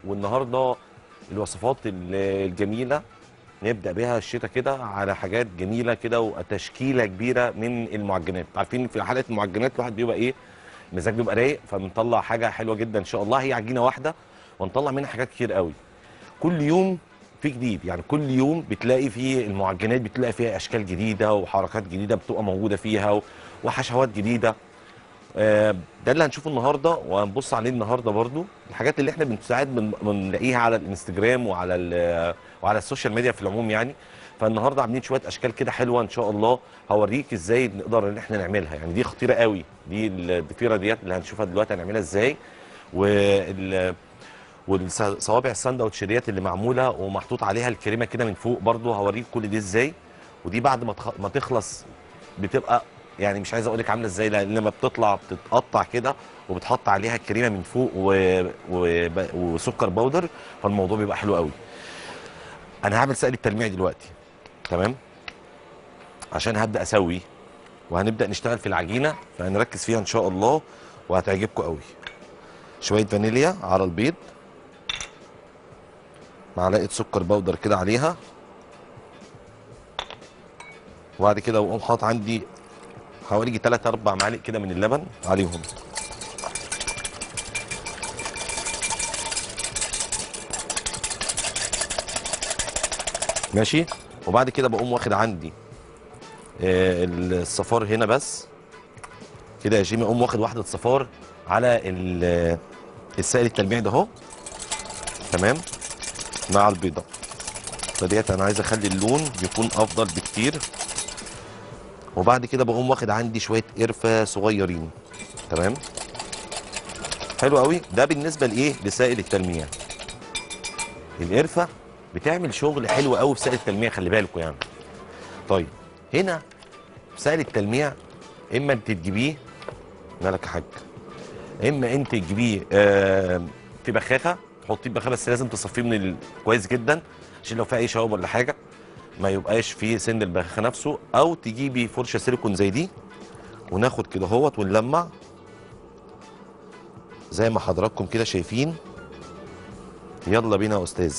والنهارده الوصفات ال- الجميله نبدا بيها الشتاء كده على حاجات جميله كده وتشكيله كبيره من المعجنات عارفين في حلقه المعجنات الواحد بيبقى ايه المزاج بيبقى رايق فبنطلع حاجه حلوه جدا ان شاء الله هي عجينه واحده ونطلع منها حاجات كتير قوي كل يوم في جديد يعني كل يوم بتلاقي في المعجنات بتلاقي فيها اشكال جديده وحركات جديده بتبقى موجوده فيها و- وحشوات جديده آه، ده اللي هنشوفه النهارده وهنبص عليه النهارده برضو الحاجات اللي احنا بنساعد بن- بنلاقيها على الانستجرام وعلى ال- وعلى السوشيال ميديا في العموم يعني فالنهارده عاملين شويه اشكال كده حلوه ان شاء الله هوريك ازاي نقدر ان احنا نعملها يعني دي خطيره قوي دي الضفيره ديت اللي هنشوفها دلوقتي هنعملها ازاي وال والصوابع الساندوتشريات اللي معموله ومحطوط عليها الكريمه كده من فوق برضو هوريك كل دي ازاي ودي بعد ما تخ... ما تخلص بتبقى يعني مش عايز اقول لك عامله ازاي لان لما بتطلع بتتقطع كده وبتحط عليها الكريمه من فوق و... و... وسكر باودر فالموضوع بيبقى حلو قوي انا هعمل سائل التلميع دلوقتي تمام عشان هبدا اسوي وهنبدا نشتغل في العجينه فهنركز فيها ان شاء الله وهتعجبكم قوي شويه فانيليا على البيض معلقه سكر باودر كده عليها وبعد كده بقوم حاطط عندي حوالي 3 4 معالق كده من اللبن عليهم ماشي وبعد كده بقوم واخد عندي آه، الصفار هنا بس كده يا جيمي اقوم واخد واحده صفار على ال- السائل التلميع ده اهو تمام مع البيضه فديت انا عايز اخلي اللون يكون افضل بكتير وبعد كده بقوم واخد عندي شويه قرفه صغيرين تمام حلو قوي ده بالنسبه لايه لسائل التلميع القرفه بتعمل شغل حلو قوي في سائل التلميع خلي بالكم يعني طيب هنا في سائل التلميع اما انت تجيبيه مالك يا حاج اما انت تجيبيه آه في بخاخه تحطيه في بخاخه بس لازم تصفيه من ال... كويس جدا عشان لو في اي شوائب ولا حاجه ما يبقاش فيه سن البخاخه نفسه او تجيبي فرشه سيليكون زي دي وناخد كده اهوت ونلمع زي ما حضراتكم كده شايفين يلا بينا يا استاذ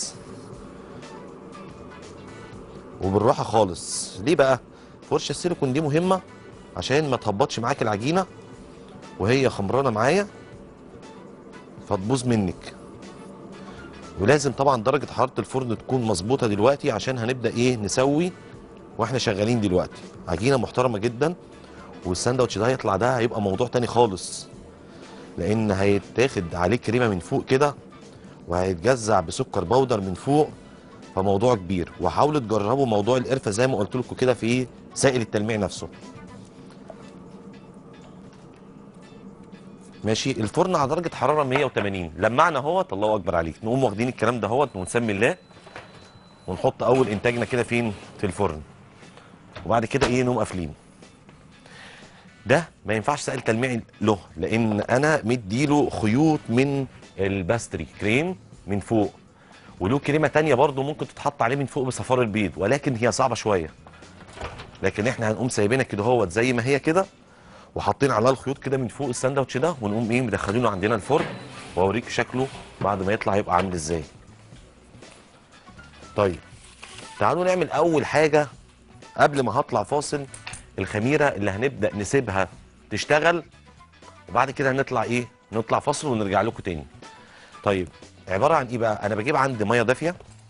وبالراحه خالص ليه بقى فرشه السيليكون دي مهمه عشان ما تهبطش معاك العجينه وهي خمرانه معايا فتبوظ منك ولازم طبعا درجه حراره الفرن تكون مظبوطه دلوقتي عشان هنبدا ايه نسوي واحنا شغالين دلوقتي عجينه محترمه جدا والساندوتش ده هيطلع ده هيبقى موضوع تاني خالص لان هيتاخد عليه كريمه من فوق كده وهيتجزع بسكر بودر من فوق فموضوع كبير وحاولوا تجربوا موضوع القرفه زي ما قلت لكم كده في سائل التلميع نفسه ماشي الفرن على درجه حراره 180 لمعنا اهوت الله اكبر عليك نقوم واخدين الكلام ده اهوت ونسمي الله ونحط اول انتاجنا كده فين في الفرن وبعد كده ايه نقوم قافلين ده ما ينفعش سائل تلميع له لان انا مديله خيوط من الباستري كريم من فوق وله كريمه تانية برضو ممكن تتحط عليه من فوق بصفار البيض ولكن هي صعبه شويه لكن احنا هنقوم سايبينها كده اهوت زي ما هي كده وحاطين عليها الخيوط كده من فوق الساندوتش ده ونقوم ايه مدخلينه عندنا الفرن واوريك شكله بعد ما يطلع هيبقى عامل ازاي طيب تعالوا نعمل اول حاجه قبل ما هطلع فاصل الخميره اللي هنبدا نسيبها تشتغل وبعد كده هنطلع ايه نطلع فاصل ونرجع لكم تاني طيب عباره عن ايه بقى انا بجيب عندي ميه دافيه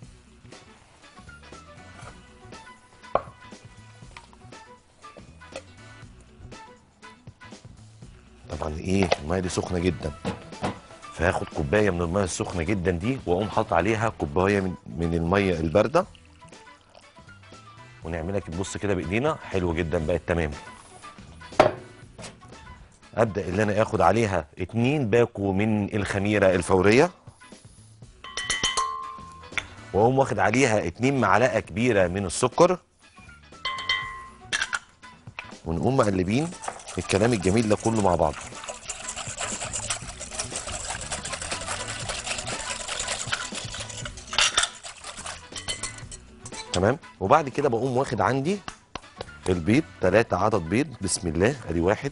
طبعا ايه الميه دي سخنه جدا فهاخد كوبايه من الميه السخنه جدا دي واقوم حاطط عليها كوبايه من, من الميه البارده ونعملها كده بص كده بايدينا حلو جدا بقت تمام ابدا اللي انا اخد عليها اتنين باكو من الخميره الفوريه واقوم واخد عليها اتنين معلقه كبيره من السكر ونقوم مقلبين الكلام الجميل ده كله مع بعض تمام وبعد كده بقوم واخد عندي البيض ثلاثة عدد بيض بسم الله ادي واحد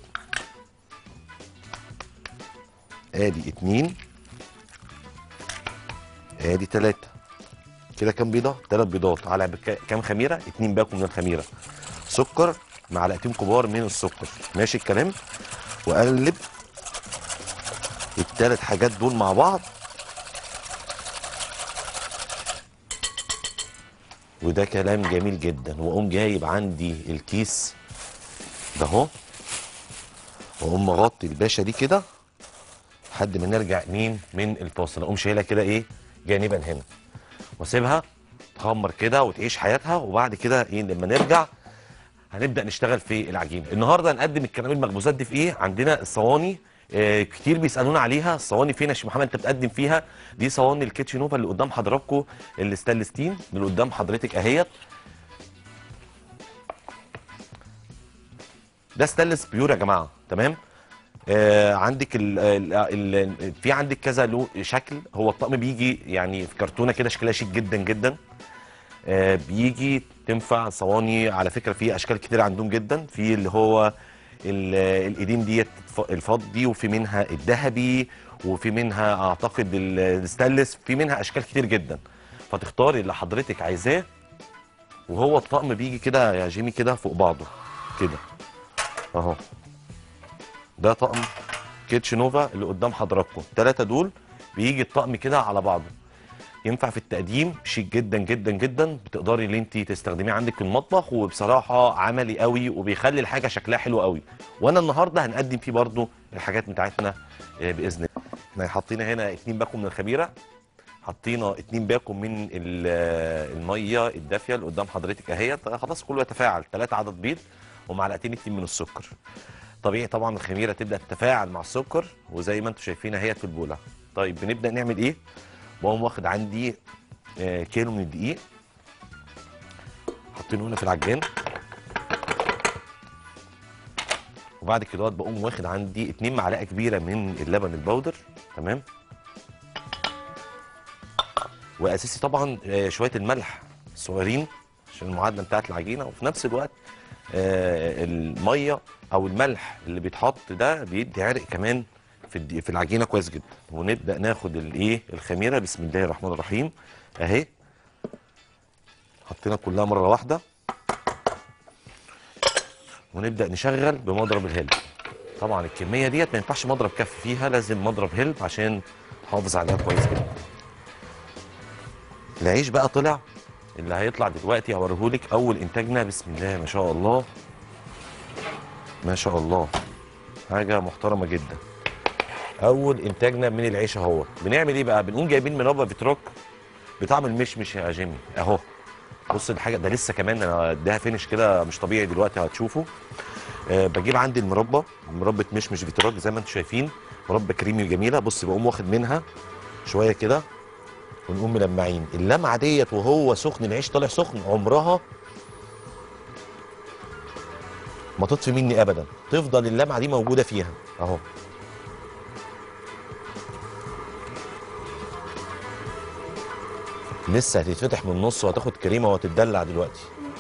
ادي اتنين ادي ثلاثة كده كام بيضة؟ ثلاث بيضات على بك... كام خميرة؟ اتنين باكو من الخميرة سكر معلقتين كبار من السكر ماشي الكلام؟ واقلب الثلاث حاجات دول مع بعض وده كلام جميل جدا واقوم جايب عندي الكيس ده اهو واقوم مغطي الباشا دي كده لحد ما نرجع مين من الفاصل اقوم شايلها كده ايه جانبا هنا واسيبها تخمر كده وتعيش حياتها وبعد كده ايه لما نرجع هنبدا نشتغل في العجين النهارده هنقدم الكلام المخبوزات دي في ايه عندنا الصواني آه كتير بيسالونا عليها الصواني فين يا شيخ محمد انت بتقدم فيها دي صواني الكيتشن نوفا اللي قدام حضراتكم الستانلس ستيل اللي قدام حضرتك اهيت ده ستانلس بيور يا جماعه تمام آه عندك ال ال ال في عندك كذا له شكل هو الطقم بيجي يعني في كرتونه كده شكلها شيك جدا جدا آه بيجي تنفع صواني على فكره في اشكال كتير عندهم جدا في اللي هو ال- الايدين ديت ف- الفضي وفي منها الذهبي وفي منها اعتقد ال- الستانلس في منها اشكال كتير جدا فتختاري اللي حضرتك عايزاه وهو الطقم بيجي كده يا جيمي كده فوق بعضه كده اهو ده طقم كيتش نوفا اللي قدام حضراتكم الثلاثه دول بيجي الطقم كده على بعضه ينفع في التقديم شيك جدا جدا جدا بتقدري ان انت تستخدميه عندك في المطبخ وبصراحه عملي قوي وبيخلي الحاجه شكلها حلو قوي وانا النهارده هنقدم فيه برضو الحاجات بتاعتنا آه، باذن الله احنا حاطين هنا اتنين باكو من الخميره حطينا اتنين باكو من ال- آه، الميه الدافيه اللي قدام حضرتك اهيت خلاص كله يتفاعل ثلاثة عدد بيض ومعلقتين اتنين من السكر طبيعي طبعا الخميره تبدا تتفاعل مع السكر وزي ما انتم شايفين اهيت في البوله طيب بنبدا نعمل ايه بقوم واخد عندي آه، كيلو من الدقيق حاطينه هنا في العجان وبعد كده بقوم واخد عندي اتنين معلقه كبيره من اللبن البودر تمام واساسي طبعا آه، شويه الملح صغيرين عشان المعادله بتاعت العجينه وفي نفس الوقت آه، الميه او الملح اللي بيتحط ده بيدي عرق كمان في الدي- في العجينه كويس جدا ونبدا ناخد الايه الخميره بسم الله الرحمن الرحيم اهي حطينا كلها مره واحده ونبدا نشغل بمضرب الهلب طبعا الكميه ديت ما ينفعش مضرب كف فيها لازم مضرب هلب عشان نحافظ عليها كويس جدا العيش بقى طلع اللي هيطلع دلوقتي هوريهولك اول انتاجنا بسم الله ما شاء الله ما شاء الله حاجه محترمه جدا اول انتاجنا من العيش اهو بنعمل ايه بقى بنقوم جايبين مربى فيتروك بطعم المشمش يا جيمي اهو بص الحاجه ده لسه كمان انا اديها فينش كده مش طبيعي دلوقتي هتشوفوا أه بجيب عندي المربى مربى مشمش فيتروك زي ما انتم شايفين مربى كريمي جميله بص بقوم واخد منها شويه كده ونقوم ملمعين اللمعه ديت وهو سخن العيش طالع سخن عمرها ما تطفي مني ابدا تفضل اللمعه دي موجوده فيها اهو لسه هتتفتح من النص وهتاخد كريمه وهتتدلع دلوقتي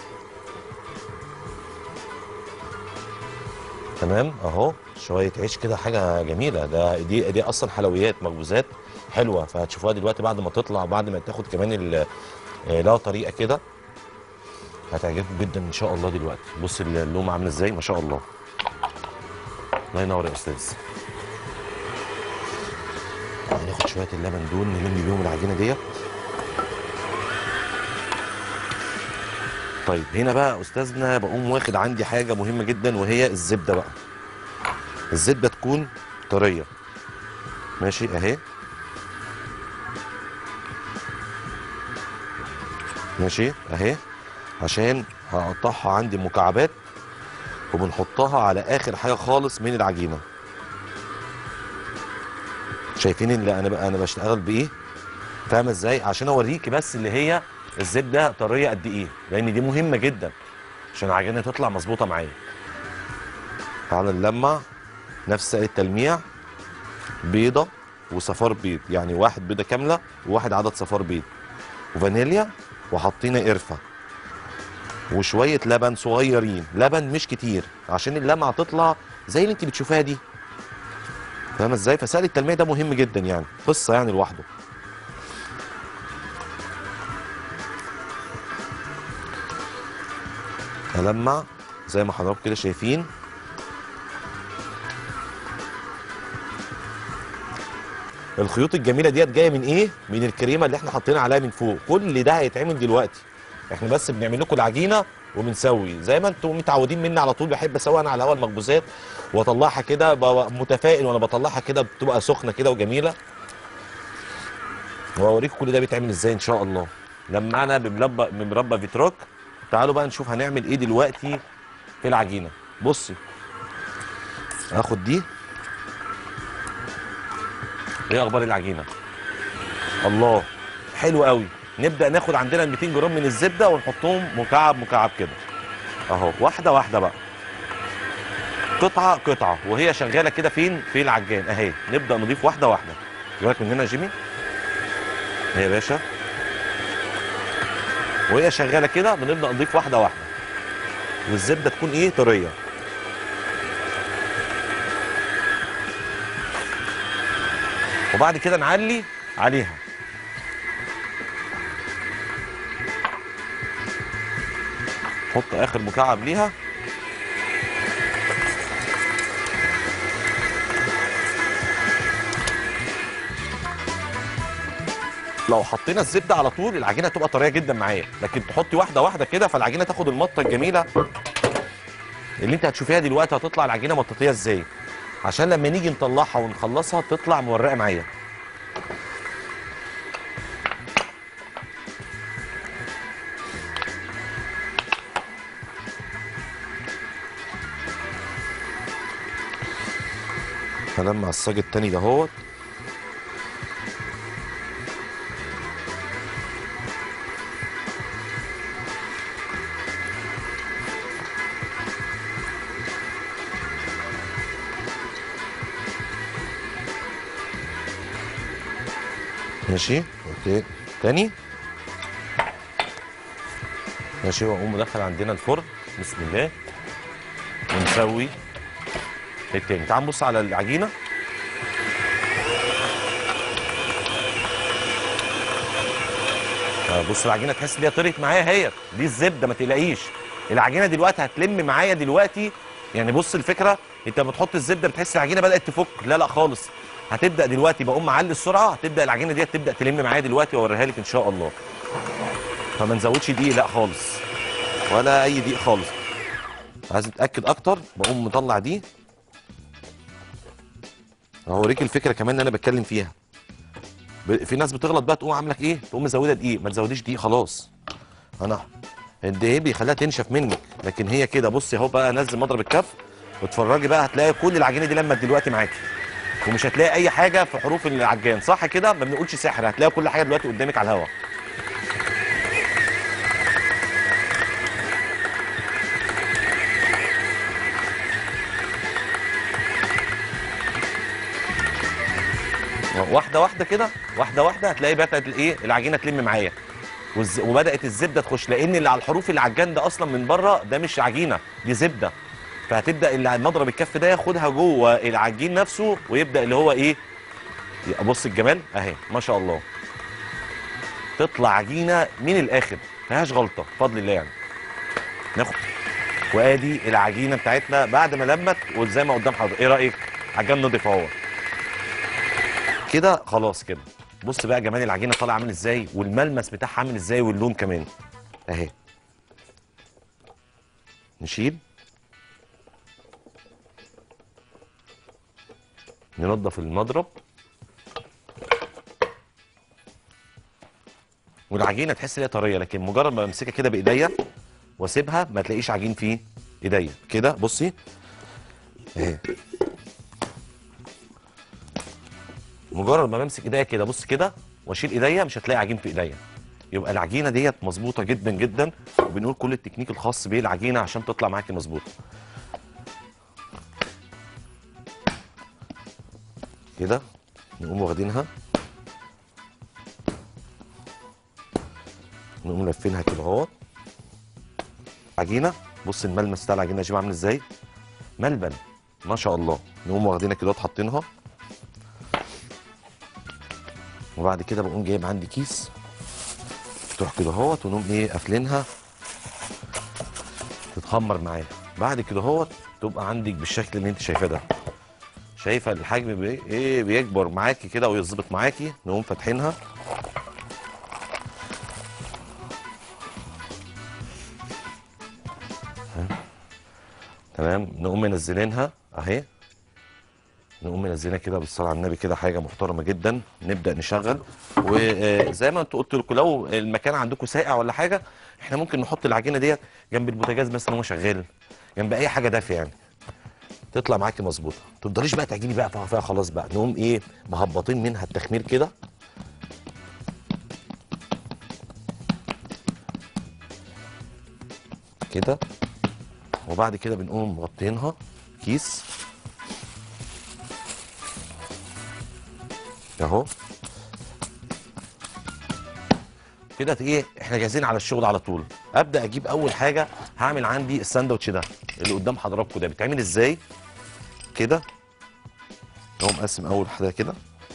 تمام اهو شويه عيش كده حاجه جميله ده دي دي اصلا حلويات مخبوزات حلوه فهتشوفوها دلوقتي بعد ما تطلع بعد ما تاخد كمان ال- آه، لها طريقه كده هتعجبكم جدا ان شاء الله دلوقتي بص اللومه عامله ازاي ما شاء الله الله ينور يا استاذ ناخد شويه اللبن دول نلم بيهم العجينه ديت طيب هنا بقى استاذنا بقوم واخد عندي حاجه مهمه جدا وهي الزبده بقى الزبده تكون طريه ماشي اهي ماشي اهي عشان هقطعها عندي مكعبات وبنحطها على اخر حاجه خالص من العجينه شايفين اللي انا بقى انا بشتغل بايه فاهمه ازاي عشان اوريكي بس اللي هي الزبده طريه قد ايه لان دي مهمه جدا عشان العجينه تطلع مظبوطه معايا تعالى نلمع نفس التلميع بيضه وصفار بيض يعني واحد بيضه كامله وواحد عدد صفار بيض وفانيليا وحطينا قرفه وشويه لبن صغيرين لبن مش كتير عشان اللمعه تطلع زي اللي انت بتشوفيها دي فاهمه ازاي فسائل التلميع ده مهم جدا يعني قصه يعني لوحده هلمع زي ما حضراتكم كده شايفين الخيوط الجميله ديت جايه من ايه من الكريمه اللي احنا حاطينها عليها من فوق كل ده هيتعمل دلوقتي احنا بس بنعمل لكم العجينه وبنسوي زي ما انتم متعودين مني على طول بحب اسوي انا على هوا المخبوزات واطلعها كده ببقى متفائل وانا بطلعها كده بتبقى سخنه كده وجميله واوريكم كل ده بيتعمل ازاي ان شاء الله لما انا بمربى بمربى فيتروك تعالوا بقى نشوف هنعمل ايه دلوقتي في العجينه بصي هاخد دي ايه اخبار العجينه الله حلو قوي نبدا ناخد عندنا 200 جرام من الزبده ونحطهم مكعب مكعب كده اهو واحده واحده بقى قطعه قطعه وهي شغاله كده فين في العجان اهي نبدا نضيف واحده واحده بالك من هنا يا جيمي اهي يا باشا وهي شغاله كده بنبدا نضيف واحده واحده والزبده تكون ايه طريه وبعد كده نعلي عليها نحط اخر مكعب ليها لو حطينا الزبده على طول العجينه تبقى طريه جدا معايا لكن تحطي واحده واحده كده فالعجينه تاخد المطه الجميله اللي انت هتشوفيها دلوقتي هتطلع العجينه مطاطيه ازاي عشان لما نيجي نطلعها ونخلصها تطلع مورقه معايا هلمع الصاج التاني ده اهوت ماشي اوكي تاني ماشي واقوم مدخل عندنا الفرن بسم الله ونسوي التاني تعال نبص على العجينه آه، بص العجينه تحس ان هي طرت معايا هي دي الزبده ما تقلقيش العجينه دلوقتي هتلم معايا دلوقتي يعني بص الفكره انت لما تحط الزبده بتحس العجينه بدات تفك لا لا خالص هتبدا دلوقتي بقوم معلي السرعه هتبدا العجينه ديت تبدا تلم معايا دلوقتي واوريها لك ان شاء الله فما نزودش دقيق لا خالص ولا اي دقيق خالص عايز اتاكد اكتر بقوم مطلع دي هوريك الفكره كمان اللي انا بتكلم فيها ب- في ناس بتغلط بقى تقوم عامله ايه تقوم مزوده دقيق ما تزوديش دقيق خلاص انا الدقيق بيخليها تنشف منك لكن هي كده بصي اهو بقى انزل مضرب الكف واتفرجي بقى هتلاقي كل العجينه دي لمت دلوقتي معاكي ومش هتلاقي اي حاجه في حروف العجان صح كده ما بنقولش سحر هتلاقي كل حاجه دلوقتي قدامك على الهواء واحده واحده كده واحده واحده هتلاقي بقى الايه العجينه تلم معايا والز- وبدات الزبده تخش لان اللي على الحروف العجان ده اصلا من بره ده مش عجينه دي زبده فهتبدا اللي مضرب الكف ده ياخدها جوه العجين نفسه ويبدا اللي هو ايه يبقى بص الجمال اهي ما شاء الله تطلع عجينه من الاخر ما فيهاش غلطه بفضل الله يعني ناخد وادي العجينه بتاعتنا بعد ما لمت وزي ما قدام حضرتك ايه رايك عجان نضيف اهو كده خلاص كده بص بقى جمال العجينه طالع عامل ازاي والملمس بتاعها عامل ازاي واللون كمان اهي نشيل ننضف المضرب والعجينه تحس ان هي طريه لكن مجرد ما بمسكها كده بايديا واسيبها ما تلاقيش عجين في ايديا كده بصي اهي مجرد ما بمسك ايديا كده بص كده واشيل ايديا مش هتلاقي عجين في ايديا يبقى العجينه ديت مظبوطه جدا جدا وبنقول كل التكنيك الخاص بالعجينه عشان تطلع معاكي مظبوطه كده نقوم واخدينها نقوم لافينها كده اهو عجينه بص الملمس بتاع العجينه يا جماعه عامل ازاي ملبن ما شاء الله نقوم واخدينها كده حاطينها وبعد كده بقوم جايب عندي كيس تروح كده اهوت ونقوم ايه قافلينها تتخمر معايا بعد كده هو تبقى عندك بالشكل اللي انت شايفاه ده شايفه الحجم بي ايه بيكبر معاكي كده ويظبط معاكي نقوم فاتحينها ها. تمام نقوم منزلينها اهي نقوم منزلينها كده بالصلاه على النبي كده حاجه محترمه جدا نبدا نشغل وزي ما انت قلت لكم لو المكان عندكم ساقع ولا حاجه احنا ممكن نحط العجينه ديت جنب البوتاجاز مثلا وهو شغال جنب اي حاجه دافيه يعني تطلع معاكي مظبوطه ما تفضليش بقى تعجني بقى فيها فيها خلاص بقى نقوم ايه مهبطين منها التخمير كده كده وبعد كده بنقوم مغطينها كيس اهو كده ايه احنا جاهزين على الشغل على طول ابدا اجيب اول حاجه هعمل عندي الساندوتش ده اللي قدام حضراتكم ده بيتعمل ازاي كده اقوم مقسم اول حاجه كده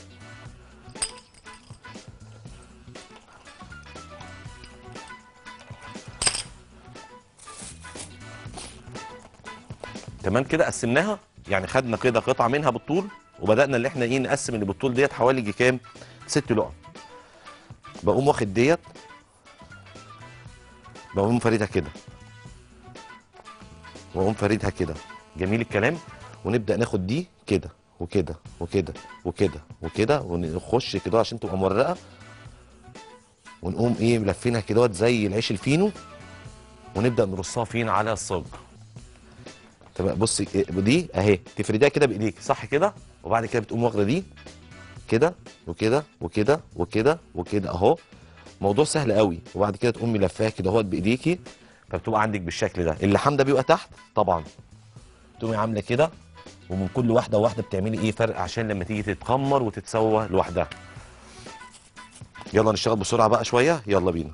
تمام كده قسمناها يعني خدنا كده قطعه منها بالطول وبدانا اللي احنا ايه نقسم اللي بالطول ديت حوالي يجي كام ست لقم بقوم واخد ديت بقوم فاردها كده واقوم فاردها كده جميل الكلام ونبدا ناخد دي كده وكده وكده وكده وكده ونخش كده عشان تبقى مورقه ونقوم ايه ملفينها كده زي العيش الفينو ونبدا نرصها فين على الصاج تمام بصي إيه، دي اهي تفرديها كده بايديك صح كده وبعد كده بتقوم واخده دي كده وكده وكده وكده وكده اهو موضوع سهل قوي وبعد كده تقومي لفاها كده اهوت بايديكي فبتبقى عندك بالشكل ده اللحام ده بيبقى تحت طبعا تقومي عامله كده ومن كل واحده واحده بتعملي ايه فرق عشان لما تيجي تتخمر وتتسوى لوحدها يلا نشتغل بسرعه بقى شويه يلا بينا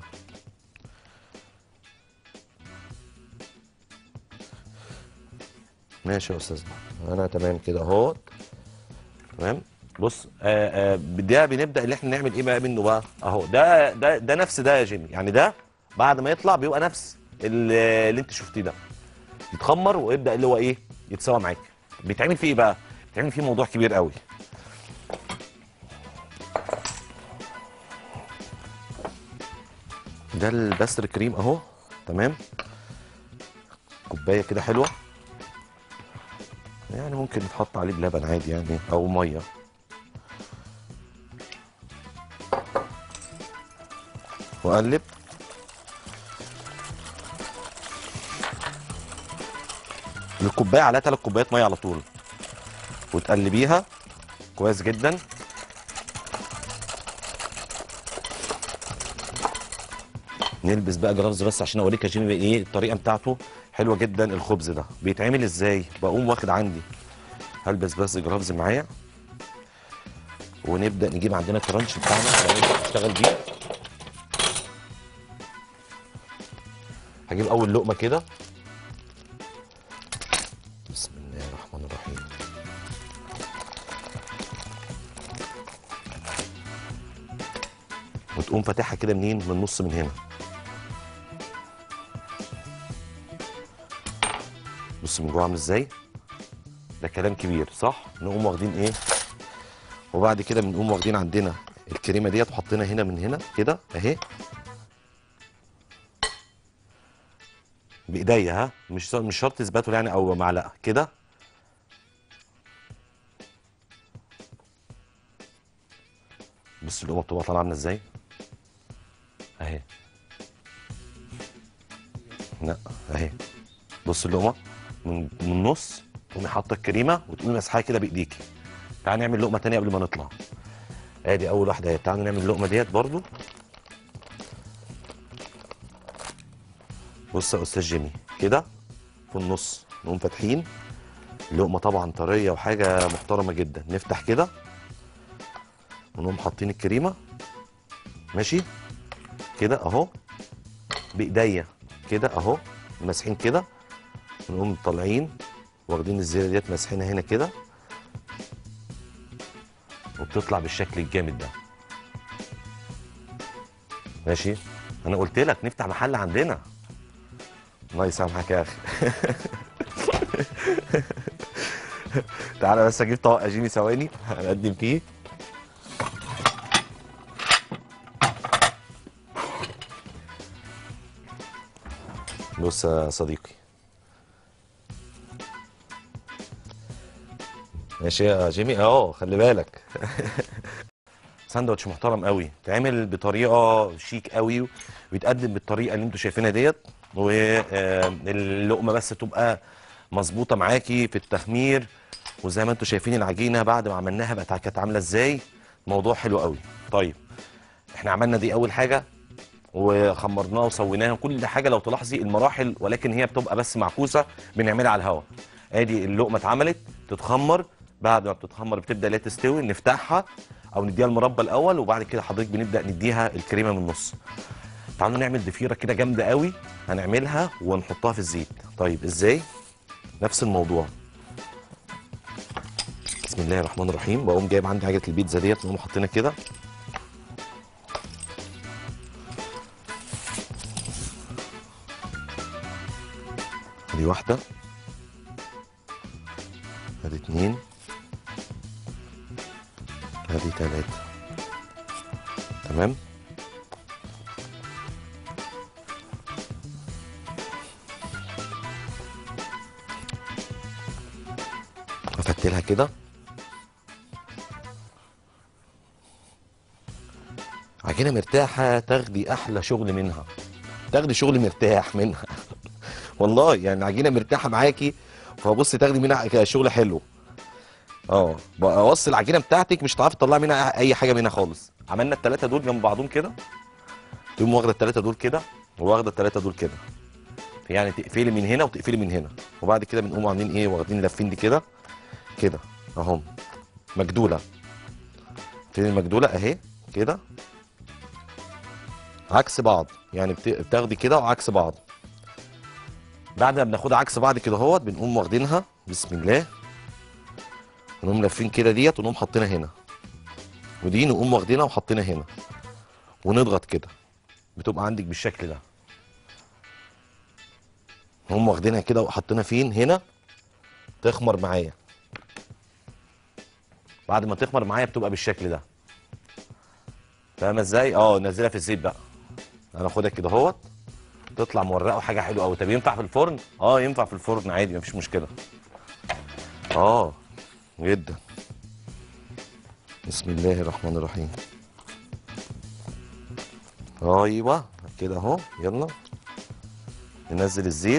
ماشي يا استاذ انا تمام كده اهوت تمام بص آه آه ده بنبدا اللي احنا نعمل ايه بقى منه بقى اهو ده ده ده نفس ده يا جيمي يعني ده بعد ما يطلع بيبقى نفس اللي, اللي انت شفتيه ده يتخمر ويبدا اللي هو ايه يتسوى معاك بيتعمل فيه ايه بقى بيتعمل فيه موضوع كبير قوي ده البستر كريم اهو تمام كوبايه كده حلوه يعني ممكن يتحط عليه بلبن عادي يعني او ميه واقلب الكوبايه عليها ثلاث كوبايات ميه على طول وتقلبيها كويس جدا نلبس بقى جرافز بس عشان اوريك يا جيمي ايه الطريقه بتاعته حلوه جدا الخبز ده بيتعمل ازاي بقوم واخد عندي هلبس بس جرافز معايا ونبدا نجيب عندنا الكرانش بتاعنا اللي هنبدأ نشتغل بيه هجيب اول لقمه كده بسم الله الرحمن الرحيم وتقوم فاتحها كده منين من النص من هنا بص من جوه عامل ازاي ده كلام كبير صح نقوم واخدين ايه وبعد كده بنقوم واخدين عندنا الكريمه ديت وحطينا هنا من هنا كده اهي بايديا ها مش مش شرط تثبتوا يعني او معلقه كده بص القمه بتبقى طالعه عامله ازاي اهي لا اهي بص اللقمه من من النص تقومي حاطه الكريمه وتقومي مسحها كده بايديكي تعالى نعمل لقمه تانية قبل ما نطلع ادي اول واحده اهي تعالوا نعمل اللقمه ديت برضو بص يا استاذ جيمي كده في النص نقوم فاتحين اللقمه طبعا طريه وحاجه محترمه جدا نفتح كده ونقوم حاطين الكريمه ماشي كده اهو بايديا كده اهو ماسحين كده ونقوم طالعين واخدين الزياده ديت ماسحينها هنا كده وبتطلع بالشكل الجامد ده ماشي انا قلت لك نفتح محل عندنا الله يسامحك يا اخي تعالى بس اجيب طبق اجيني ثواني هنقدم فيه بص يا صديقي ماشي يا جيمي اه خلي بالك ساندوتش محترم قوي تعمل بطريقه شيك قوي ويتقدم بالطريقه اللي انتوا شايفينها ديت واللقمه بس تبقى مظبوطه معاكي في التخمير وزي ما انتوا شايفين العجينه بعد ما عملناها بقت كانت عامله ازاي موضوع حلو قوي طيب احنا عملنا دي اول حاجه وخمرناها وسويناها كل حاجه لو تلاحظي المراحل ولكن هي بتبقى بس معكوسه بنعملها على الهواء ادي اللقمه اتعملت تتخمر بعد ما بتتخمر بتبدا لا تستوي نفتحها او نديها المربى الاول وبعد كده حضرتك بنبدا نديها الكريمه من النص تعالوا نعمل ضفيره كده جامده قوي هنعملها ونحطها في الزيت طيب ازاي نفس الموضوع بسم الله الرحمن الرحيم بقوم جايب عندي حاجه البيتزا ديت نقوم حاطينها كده ادي واحده ادي اتنين ادي تلاته تمام افتلها كده عجينه مرتاحه تاخدي احلى شغل منها تاخدي شغل مرتاح منها والله يعني عجينه مرتاحه معاكي فبص تاخدي منها شغل حلو اه بقى وص العجينه بتاعتك مش هتعرفي تطلعي منها اي حاجه منها خالص عملنا الثلاثه دول جنب بعضهم كده تقوم واخده الثلاثه دول كده وواخده الثلاثه دول كده يعني تقفلي من هنا وتقفلي من هنا وبعد كده بنقوم عاملين ايه واخدين لافين دي كده كده اهم مجدوله فين المجدوله اهي كده عكس بعض يعني بت- بتاخدي كده وعكس بعض بعد ما بناخدها عكس بعض كده اهوت بنقوم واخدينها بسم الله ونقوم لافين كده ديت ونقوم حاطينها هنا ودي نقوم واخدينها وحاطينها هنا ونضغط كده بتبقى عندك بالشكل ده نقوم واخدينها كده وحاطينها فين هنا تخمر معايا بعد ما تخمر معايا بتبقى بالشكل ده فاهمه ازاي اه نزلها في الزيت بقى انا اخدها كده اهوت تطلع مورقه وحاجه حلوه قوي طب ينفع في الفرن اه ينفع في الفرن عادي مفيش مشكله اه جدا بسم الله الرحمن الرحيم ايوه كده اهو يلا ننزل الزيت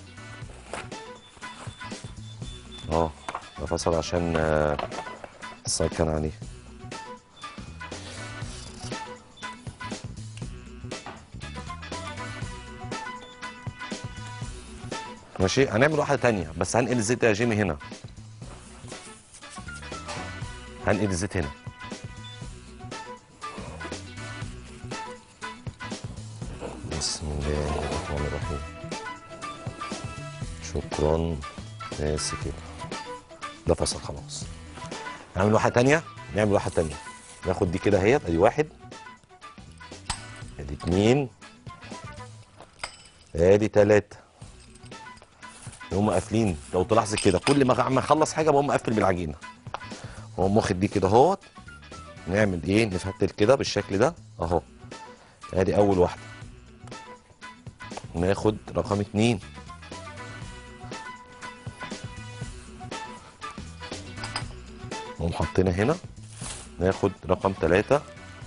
اه ده فصل عشان آه، السكن عليه ماشي هنعمل واحده تانية بس هنقل الزيت يا جيمي هنا هنقل الزيت هنا بسم الله الرحمن الرحيم شكرا بس كده ده فصل خلاص نعمل واحده تانية نعمل واحده تانية ناخد دي كده اهيت ادي واحد ادي اتنين ادي تلاته نقوم قافلين لو تلاحظي كده كل ما ما اخلص حاجه بقوم مقفل بالعجينه واقوم واخد دي كده اهوت نعمل ايه نفتل كده بالشكل ده اهو ادي اول واحده ناخد رقم اتنين نقوم حاطينها هنا ناخد رقم تلاتة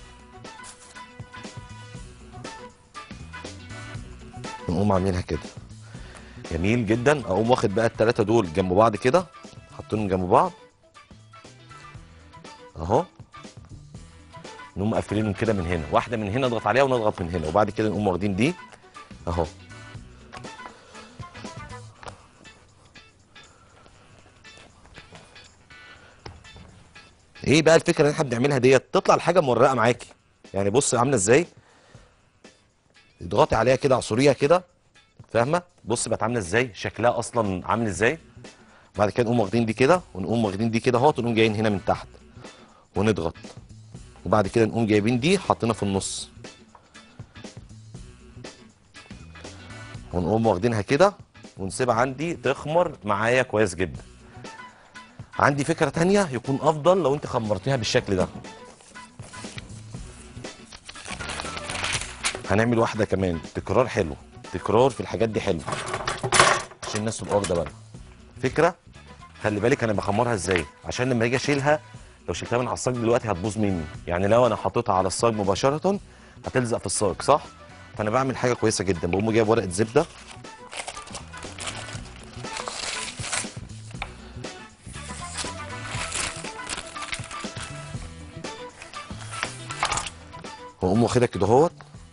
نقوم عاملينها كده جميل جدا اقوم واخد بقى التلاتة دول جنب بعض كده حاطينهم جنب بعض اهو نقوم مقفلينهم كده من هنا واحده من هنا اضغط عليها ونضغط من هنا وبعد كده نقوم واخدين دي اهو ايه بقى الفكره اللي احنا بنعملها ديت تطلع الحاجه مورقه معاكي يعني بص عامله ازاي اضغطي عليها كده عصريها كده فاهمه بص بقت عامله ازاي شكلها اصلا عامل ازاي بعد كده نقوم واخدين دي كده ونقوم واخدين دي كده اهوت ونقوم جايين هنا من تحت ونضغط وبعد كده نقوم جايبين دي حاطينها في النص ونقوم واخدينها كده ونسيبها عندي تخمر معايا كويس جدا عندي فكره تانية يكون افضل لو انت خمرتيها بالشكل ده هنعمل واحده كمان تكرار حلو تكرار في الحاجات دي حلو عشان الناس تبقى واخده بالها فكره خلي بالك انا بخمرها ازاي عشان لما اجي اشيلها لو شلتها من على الصاج دلوقتي هتبوظ مني يعني لو انا حاططها على الصاج مباشره هتلزق في الصاج صح فانا بعمل حاجه كويسه جدا بقوم جايب ورقه زبده واقوم واخدها كده اهوت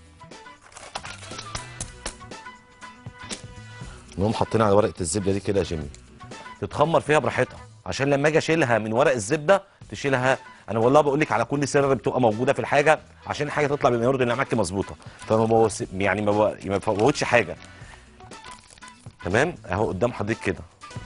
نقوم حاطينها على ورقه الزبده دي كده يا جيمي تتخمر فيها براحتها عشان لما اجي اشيلها من ورق الزبده تشيلها انا والله بقول لك على كل سر بتبقى موجوده في الحاجه عشان الحاجه تطلع بما يرضي الله معاكي مظبوطه فما بوس... يعني ما, بو... ما بفوتش حاجه تمام اهو قدام حضرتك كده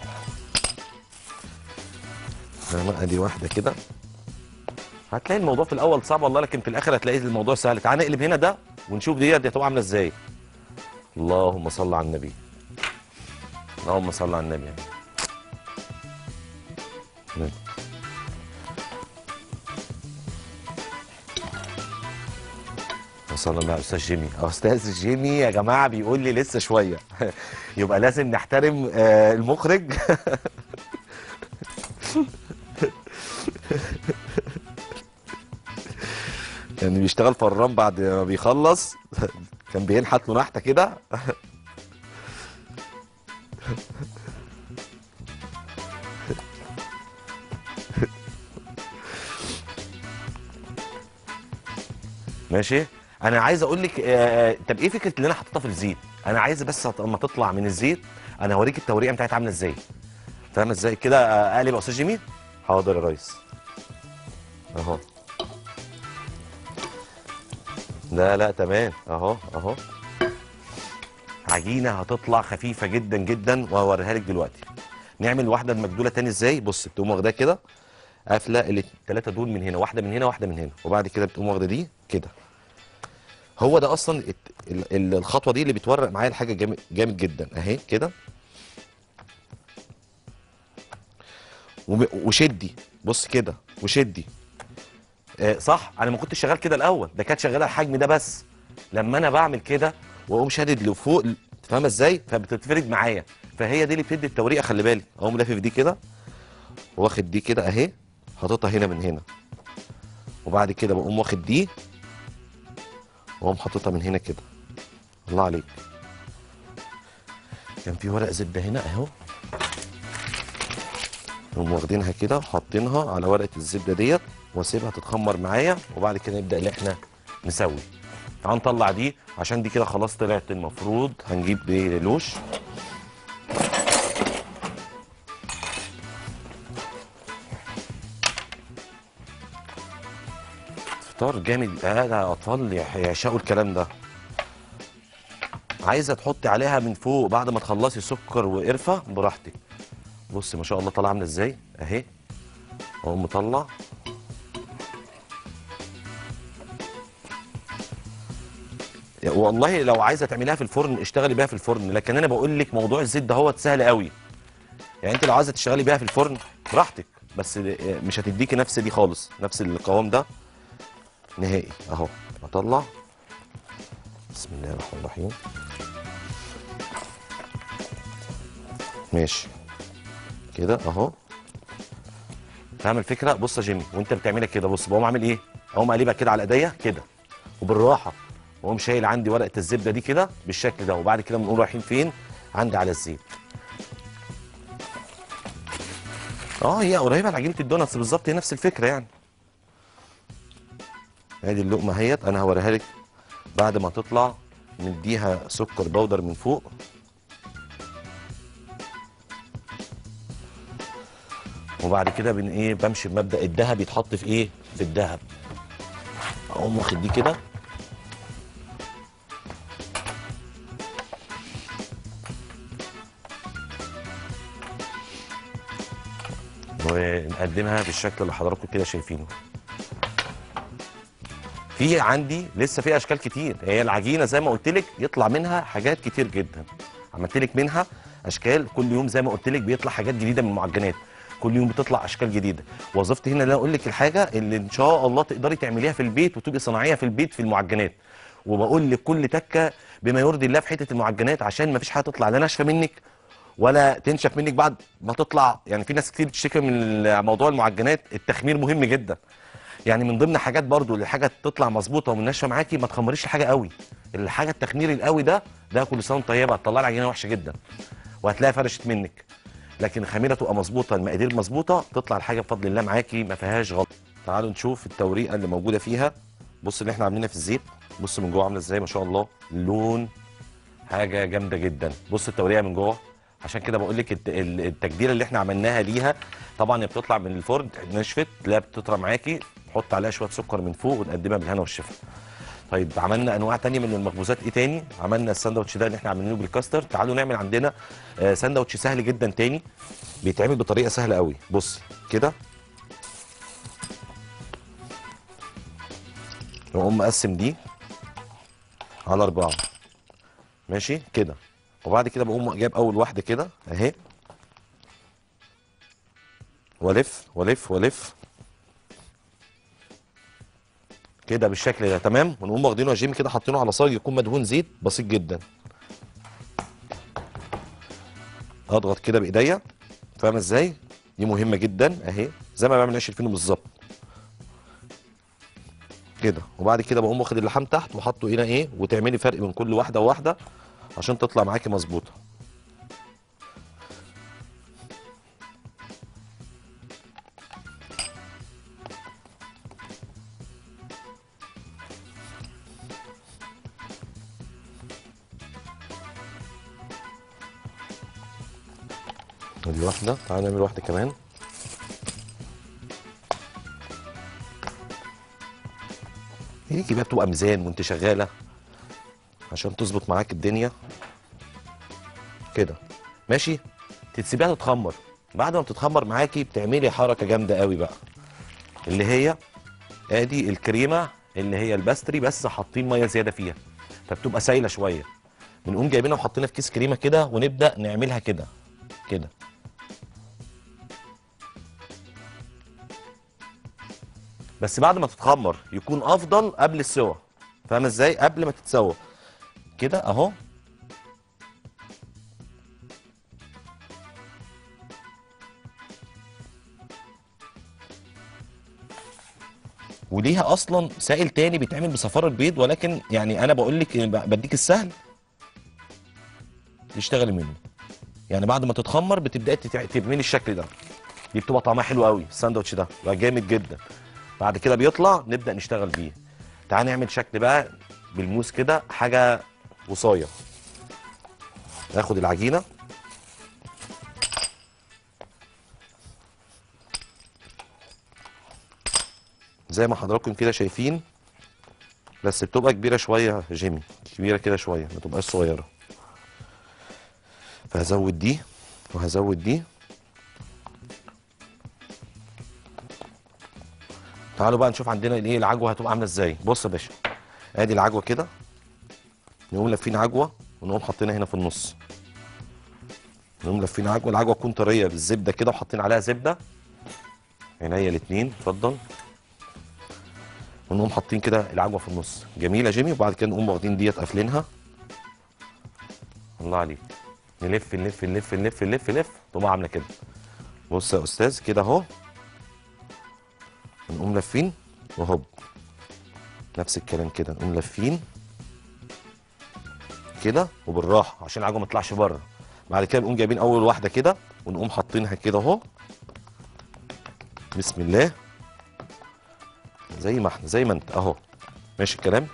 تمام ادي واحده كده هتلاقي الموضوع في الاول صعب والله لكن في الاخر هتلاقي الموضوع سهل تعال نقلب هنا ده ونشوف دي دي هتبقى عامله ازاي اللهم صل على النبي اللهم صل على النبي يعني. تمام. وصلنا مع استاذ جيمي استاذ جيمي يا جماعه بيقول لي لسه شويه يبقى لازم نحترم آه، المخرج يعني بيشتغل فران بعد ما بيخلص كان بينحت له نحته كده ماشي انا عايز اقول لك آه، طب ايه فكره اللي انا حاططها في الزيت انا عايز بس اما تطلع من الزيت انا هوريك التوريقه بتاعتها عامله ازاي فاهم ازاي كده آه، اقلب يا استاذ جميل حاضر يا ريس اهو لا لا تمام اهو اهو عجينه هتطلع خفيفه جدا جدا وهوريها لك دلوقتي نعمل واحده المجدوله تاني ازاي بص بتقوم واخداها كده قافله الثلاثه دول من هنا واحده من هنا واحده من هنا وبعد كده بتقوم واخده دي كده هو ده اصلا الت- ال- ال- الخطوه دي اللي بتورق معايا الحاجه جامد جامد جدا اهي كده وم- وشدي بص كده وشدي آه صح انا ما كنتش شغال كده الاول ده كانت شغاله الحجم ده بس لما انا بعمل كده واقوم شادد لفوق فاهمه ازاي فبتتفرد معايا فهي دي اللي بتدي التوريقه خلي بالك اقوم لافف دي كده واخد دي كده اهي حاططها هنا من هنا وبعد كده بقوم واخد دي واقوم حاططها من هنا كده الله عليك كان في ورق زبده هنا اهو نقوم واخدينها كده وحاطينها على ورقه الزبده ديت واسيبها تتخمر معايا وبعد كده نبدا ان احنا نسوي تعال نطلع دي عشان دي كده خلاص طلعت المفروض هنجيب دي لوش فطار جامد آه ده اطفال يع- يعشقوا الكلام ده عايزه تحطي عليها من فوق بعد ما تخلصي سكر وقرفه براحتك بصي ما شاء الله طالعه عامله ازاي اهي اقوم مطلع والله لو عايزه تعمليها في الفرن اشتغلي بيها في الفرن لكن انا بقول لك موضوع الزيت ده هو سهل قوي يعني انت لو عايزه تشتغلي بيها في الفرن براحتك بس مش هتديكي نفس دي خالص نفس القوام ده نهائي اهو اطلع بسم الله الرحمن الرحيم ماشي كده اهو فاهم الفكره بص يا جيمي وانت بتعملها كده بص بقوم عامل ايه اقوم قلبها كده على ايديا كده وبالراحه واقوم شايل عندي ورقه الزبده دي كده بالشكل ده وبعد كده بنقول رايحين فين عندي على الزيت اه هي قريبه لعجينه الدوناتس بالظبط هي نفس الفكره يعني ادي اللقمه اهيت انا هوريها لك بعد ما تطلع نديها سكر بودر من فوق وبعد كده بن ايه بمشي بمبدا الذهب يتحط في ايه في الذهب اقوم واخد دي كده ونقدمها بالشكل اللي حضراتكم كده شايفينه في عندي لسه في اشكال كتير هي العجينه زي ما قلت لك يطلع منها حاجات كتير جدا عملت لك منها اشكال كل يوم زي ما قلت لك بيطلع حاجات جديده من المعجنات كل يوم بتطلع اشكال جديده وظيفتي هنا ان انا اقول لك الحاجه اللي ان شاء الله تقدري تعمليها في البيت وتبقي صناعيه في البيت في المعجنات وبقول لك كل تكه بما يرضي الله في حته المعجنات عشان ما فيش حاجه تطلع لا ناشفه منك ولا تنشف منك بعد ما تطلع يعني في ناس كتير بتشتكي من موضوع المعجنات التخمير مهم جدا يعني من ضمن حاجات برضو اللي حاجه تطلع مظبوطه ومنشفه معاكي ما تخمريش الحاجه قوي الحاجه التخمير القوي ده ده كل سنه وانت طيبه هتطلع لك عجينه وحشه جدا وهتلاقيها فرشت منك لكن الخميره تبقى مظبوطه المقادير مظبوطه تطلع الحاجه بفضل الله معاكي ما فيهاش غلط تعالوا نشوف التوريقه اللي موجوده فيها بص اللي احنا عاملينها في الزيت بص من جوه عامله ازاي ما شاء الله لون حاجه جامده جدا بص التوريقه من جوه عشان كده بقول لك الت- ال- التجديره اللي احنا عملناها ليها طبعا هي بتطلع من الفرن نشفت لا بتطرى معاكي نحط عليها شويه سكر من فوق ونقدمها بالهنا والشفا طيب عملنا انواع تانية من المخبوزات ايه تاني عملنا الساندوتش ده اللي احنا عاملينه بالكاستر تعالوا نعمل عندنا آه، ساندوتش سهل جدا تاني بيتعمل بطريقه سهله قوي بص كده نقوم مقسم دي على اربعه ماشي كده وبعد كده بقوم جايب اول واحده كده اهي والف والف والف كده بالشكل ده تمام ونقوم واخدينه يا جيمي كده حاطينه على صاج يكون مدهون زيت بسيط جدا اضغط كده بايديا فاهمه ازاي دي مهمه جدا اهي زي ما بعمل عيش الفينو بالظبط كده وبعد كده بقوم واخد اللحام تحت وحاطه هنا ايه وتعملي فرق بين كل واحده وواحده عشان تطلع معاكي مظبوطه ادي واحده تعالى نعمل واحده كمان هيجي بقى بتبقى ميزان وانت شغاله عشان تظبط معاك الدنيا كده ماشي تسيبيها تتخمر بعد ما بتتخمر معاكي بتعملي حركه جامده قوي بقى اللي هي ادي الكريمه اللي هي الباستري بس حاطين ميه زياده فيها فبتبقى سايله شويه بنقوم جايبينها وحاطينها في كيس كريمه كده ونبدا نعملها كده كده بس بعد ما تتخمر يكون افضل قبل السوا فاهم ازاي قبل ما تتسوى كده اهو وليها اصلا سائل تاني بيتعمل بصفار البيض ولكن يعني انا بقول لك بديك السهل تشتغلي منه يعني بعد ما تتخمر بتبداي تتع- تعملي الشكل ده دي بتبقى طعمها حلو قوي الساندوتش ده بقى جامد جدا بعد كده بيطلع نبدا نشتغل بيه تعال نعمل شكل بقى بالموس كده حاجه وصايه ناخد العجينه زي ما حضراتكم كده شايفين بس بتبقى كبيره شويه يا جيمي كبيره كده شويه ما تبقاش صغيره فهزود دي وهزود دي تعالوا بقى نشوف عندنا الايه العجوه هتبقى عامله ازاي بص يا باشا ادي العجوه كده نقوم لافين عجوه ونقوم حاطينها هنا في النص نقوم لافين عجوه العجوه تكون طريه بالزبده كده وحاطين عليها زبده عينيا الاثنين اتفضل ونقوم حاطين كده العجوه في النص جميله يا جيمي وبعد كده نقوم واخدين ديت قافلينها الله عليك نلف نلف نلف نلف نلف نلف تقوم عامله كده بص يا استاذ كده اهو نقوم لافين وهوب نفس الكلام كده نقوم لافين كده وبالراحه عشان العجوه ما تطلعش بره بعد كده نقوم جايبين اول واحده كده ونقوم حاطينها كده اهو بسم الله زي ما احنا زي ما انت اهو ماشي الكلام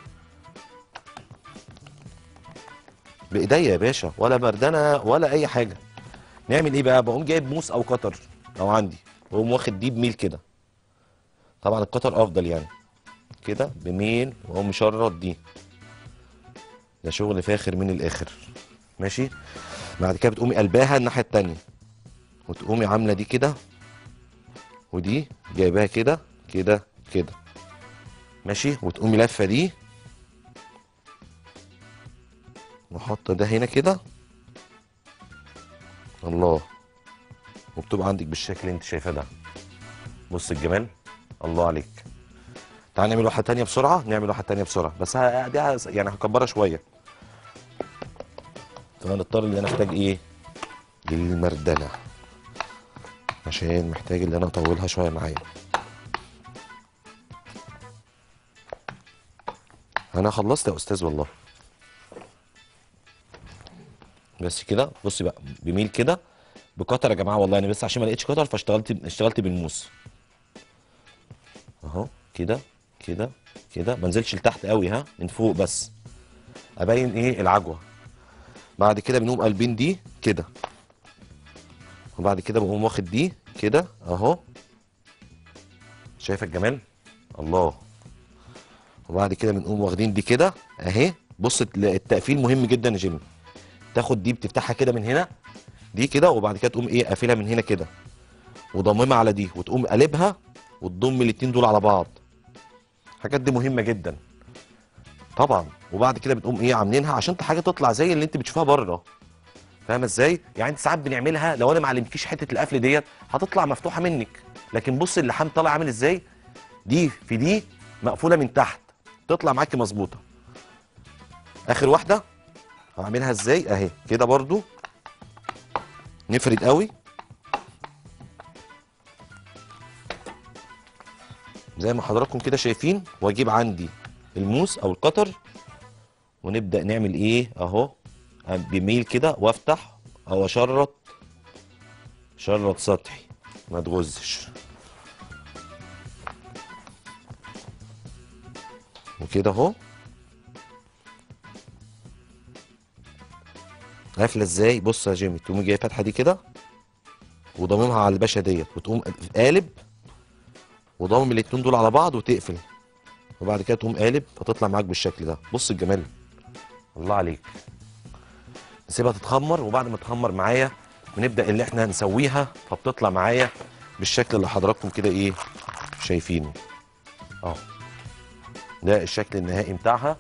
بايديا يا باشا ولا بردانه ولا اي حاجه نعمل ايه بقى بقوم جايب موس او قطر لو عندي واقوم واخد دي بميل كده طبعا القطر افضل يعني كده بميل واقوم مشرط دي ده شغل فاخر من الاخر ماشي بعد كده بتقومي قلباها الناحيه التانيه وتقومي عامله دي كده ودي جايباها كده كده كده ماشي وتقومي لافه دي وحاطه ده هنا كده الله وبتبقى عندك بالشكل اللي انت شايفاه ده بص الجمال الله عليك تعال نعمل واحده تانية بسرعه نعمل واحده تانية بسرعه بس ه- دي ه- يعني هكبرها شويه فهنضطر ان انا احتاج ايه للمردله عشان محتاج ان انا اطولها شويه معايا انا خلصت يا استاذ والله بس كده بصي بقى بميل كده بقطر يا جماعه والله انا بس عشان ما لقيتش قطر فاشتغلت اشتغلت بالموس اهو كده كده كده ما انزلش لتحت قوي ها من فوق بس ابين ايه العجوه بعد كده بنقوم قلبين دي كده وبعد كده بقوم واخد دي كده اهو شايف الجمال الله وبعد كده بنقوم واخدين دي كده اهي بص الت- التقفيل مهم جدا يا جيمي تاخد دي بتفتحها كده من هنا دي كده وبعد كده تقوم ايه قافلها من هنا كده وضممها على دي وتقوم قلبها وتضم الاتنين دول على بعض الحاجات دي مهمه جدا طبعا وبعد كده بتقوم ايه عاملينها عشان حاجه تطلع زي اللي انت بتشوفها بره فاهمه ازاي يعني انت ساعات بنعملها لو انا ما علمتكيش حته القفل ديت هتطلع مفتوحه منك لكن بص اللحام طالع عامل ازاي دي في دي مقفوله من تحت تطلع معاكي مظبوطه اخر واحده هعملها ازاي اهي كده برضو نفرد قوي زي ما حضراتكم كده شايفين واجيب عندي الموس او القطر ونبدا نعمل ايه اهو بميل كده وافتح او اشرط شرط سطحي ما تغزش وكده اهو قافله ازاي بص يا جيمي تقوم جايه فاتحه دي كده وضممها على الباشا ديت وتقوم قالب وضمم الاتنين دول على بعض وتقفل وبعد كده تقوم قالب فتطلع معاك بالشكل ده بص الجمال الله عليك نسيبها تتخمر وبعد ما تخمر معايا بنبدا اللي احنا نسويها فبتطلع معايا بالشكل اللي حضراتكم كده ايه شايفينه اهو ده الشكل النهائي بتاعها